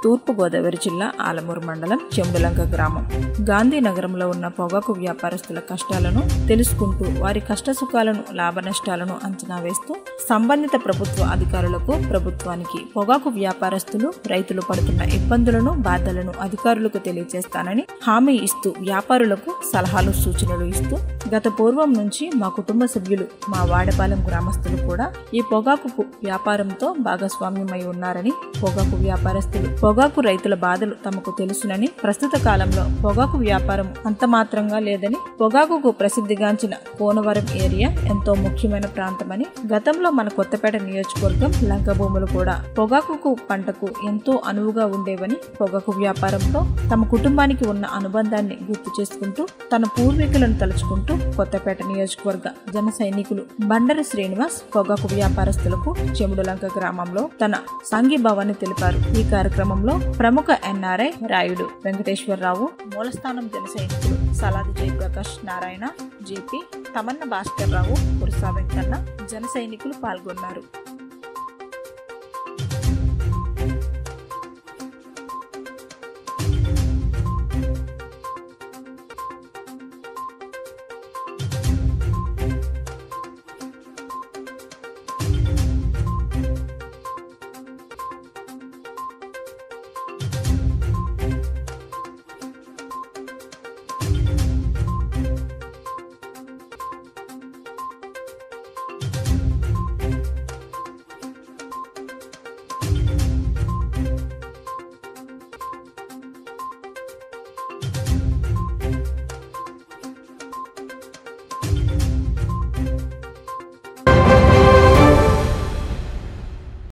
తూర్పుగోదావరి జిల్లా ఆలమూరు మండలం చెంబులంక గ్రామం గాంధీనగరంలో ఉన్న పొగాకు వ్యాపారస్తుల కష్టాలను తెలుసుకుంటూ వారి కష్టసుఖాలను లాభనష్టాలను అంచనా వేస్తూ సంబంధిత ప్రభుత్వ అధికారులకు ప్రభుత్వానికి పొగాకు వ్యాపారస్తులు రైతులు పడుతున్న ఇబ్బందులను బాధలను అధికారులకు తెలియజేస్తానని హామీ ఇస్తూ వ్యాపారులకు సలహాలు సూచనలు ఇస్తూ గత పూర్వం నుంచి మా కుటుంబ సభ్యులు మా వాడపాలెం గ్రామస్తులు కూడా ఈ పొగాకు పు- వ్యాపారంతో భాగస్వామ్యమై ఉన్నారని పొగాకు వ్యాపారస్తులు పొగాకు రైతుల బాధలు తమకు తెలుసునని ప్రస్తుత కాలంలో పొగాకు వ్యాపారం అంత మాత్రంగా లేదని పొగాకుకు ప్రసిద్ధిగాంచిన కోనవరం ఏరియా ఎంతో ముఖ్యమైన ప్రాంతమని గతంలో మన కొత్తపేట నియోజకవర్గం లంక భూములు కూడా పొగాకుకు పంటకు ఎంతో అనువుగా ఉండేవని పొగాకు వ్యాపారంతో తమ కుటుంబానికి ఉన్న అనుబంధాన్ని గుర్తు చేసుకుంటూ తన పూర్వీకులను తలుచుకుంటూ కొత్తపేట నియోజకవర్గ జన సైనికులు బండరి శ్రీనివాస్ పొగాకు వ్యాపారస్తులకు చెముడులంక గ్రామంలో తన సంఘీభావాన్ని తెలిపారు ఈ కార్యక్రమంలో ప్రముఖ ఎన్ఆర్ఐ రాయుడు వెంకటేశ్వరరావు మూలస్థానం జన సైనికులు సలాది జయప్రకాష్ నారాయణ జేపీ తమన్న భాస్కర్ రావు కురుసా వెంకన్న జన సైనికులు పాల్గొన్నారు